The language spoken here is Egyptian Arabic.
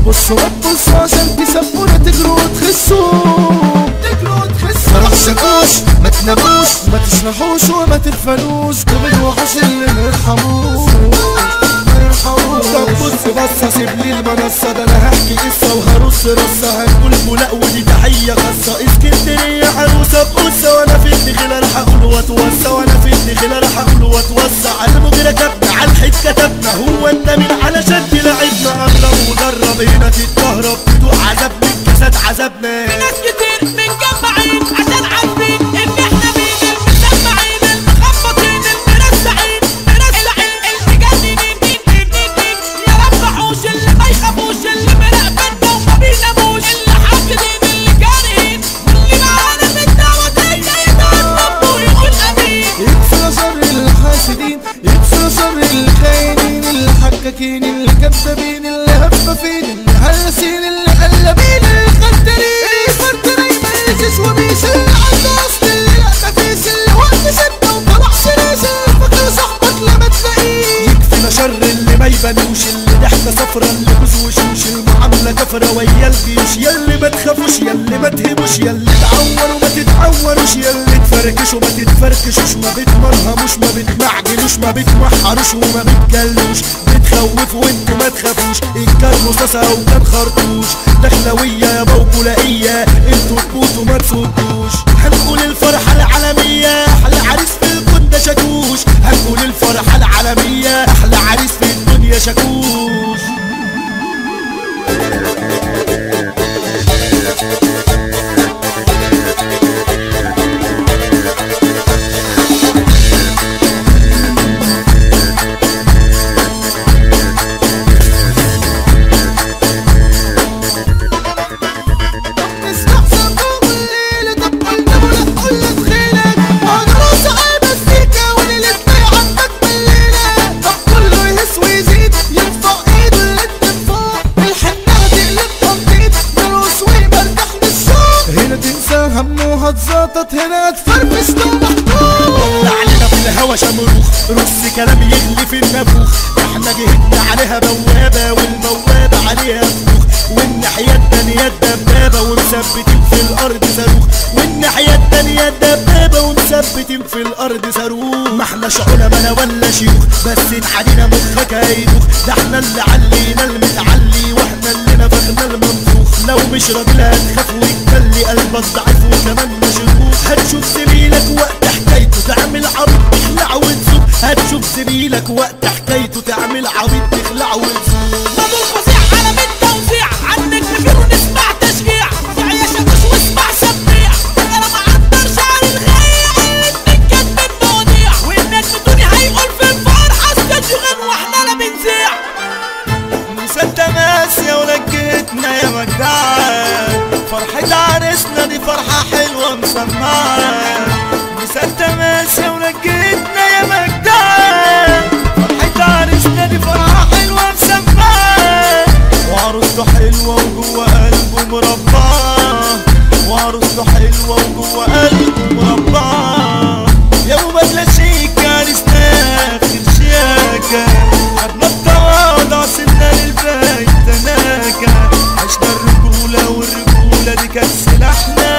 بصوا ما تبصوا عشان تسبونا تجروا وتخسوا تجروا وتخسوا ما تشكوش ما تناموش ما تسرحوش وما تدفنوش دول الوحوش اللي ما يرحموش ما يرحموش طب بص بص سيب لي المنصة ده انا هحكي قصة وهرص رصة هنقول ملاق ودي تحية خاصة اسكندرية عروسة بقصة وانا في الدخل الحق اقول واتوسع وانا في الدخل الحق اقول واتوسع على المغيرة كتبنا على الحيط كتبنا هو انت مين علشان تلعبنا قرب وجرب هنا تتكهرب تدوق عذاب من كاسات عذابنا ناس كتير متجمعين عشان عارفين ان احنا مين المسمعين المخبطين المرسعين مرسعين المجننين مين مين مين مين يا رب حوش اللي ما يخافوش اللي مراقبنا وما بيناموش اللي حاقدين اللي كارهين واللي معانا في الدعوة دي يتقرب ويقول امين يكسر شر الحاسدين يكسر شر الخاينين الحكاكين الكذابين اللي هفافين اللي هلسين اللي قلبين الخدرين الفردرين ما يجيش وبيش اللي عنده اصل اللي لا مفيش اللي وقت شده وطلع شريش فاكر صاحبك لما تلاقيه يكفينا شر اللي ما يبانوش اللي ضحكة صفرا اللي بوز وشوش المعاملة كفرة ويا الجيوش ياللي ما تخافوش ياللي ما تهبوش ياللي تعوروا ما تتعوروش ياللي تفركشوا ما تتفركشوش ما بتمرهموش ما بتمعجنوش ما بتمحروش وما بتجلوش بتخوفوا وانتوا ما تخافوش ان كان رصاصة او كان خرطوش دخلوية يا بوبولائية انتوا تموتوا ما تفوتوش هنقول الفرحة العالمية احلى عريس في الكون ده شاكوش هنقول الفرحة العالمية احلى عريس في الدنيا شاكوش نستحسن طول الليل طب قلنا ولا قلنا تخيلك وهنرقص على المزيكا ونلف عندك بالليلة طب كله يهس ويزيد يرفع ايده للد فوق الحنة هتقلب تنطيط نرقص ونمرجح للشوق هنا تنسى هم وهتزاطط هنا هتفرفش لو محطوط علينا في الهوا شمروخ رص كلام يغلي في النافوخ احنا جهدنا عليها بوابة والبوابة عليها فوخ والناحية التانية الدبابة ومثبتين في الأرض صاروخ والناحية التانية الدبابة ومثبتين في الأرض صاروخ ما احنا علماء ولا شيوخ بس اتعدينا مخك هيدوخ ده احنا اللي علينا المتعلي واحنا اللي نفخنا المنفوخ لو مش راجل هتخاف ويتكلي قلبك ضعيف وكمان مشغول هتشوف زميلك وقت حكايته تعمل عبيط تخلع وتزوق هتشوف زميلك وقت حكايته تعمل عبيط تخلع وتزوق نضل فظيع على من توزيع عنك نفير ونسمع تشجيع وسع يا شمس واسمع شبيع انا ما عطرش عن الغيع اللي بتتكتب المواضيع والنجم الدنيا هيقول في الفرحة استشغل واحنا لا بنذيع مسدة ماسية ولقيتنا يا مجدعان فرحة عرسنا دي فرحة حلوة مسمعة مسدة ماسية ولقيتنا يا مجدعان فرحة عرسنا دي فرحة حلوة مسمعة وعروسته حلوة وجوه قلبه مربعة وعروسته حلوة وجوه قلبه مربعة يا ابو بدلة شيك عرسنا اخر شياكة خدنا التواضع سيبنا للبيت تناكة عشنا الرجولة والرجولة دي كانت سلاحنا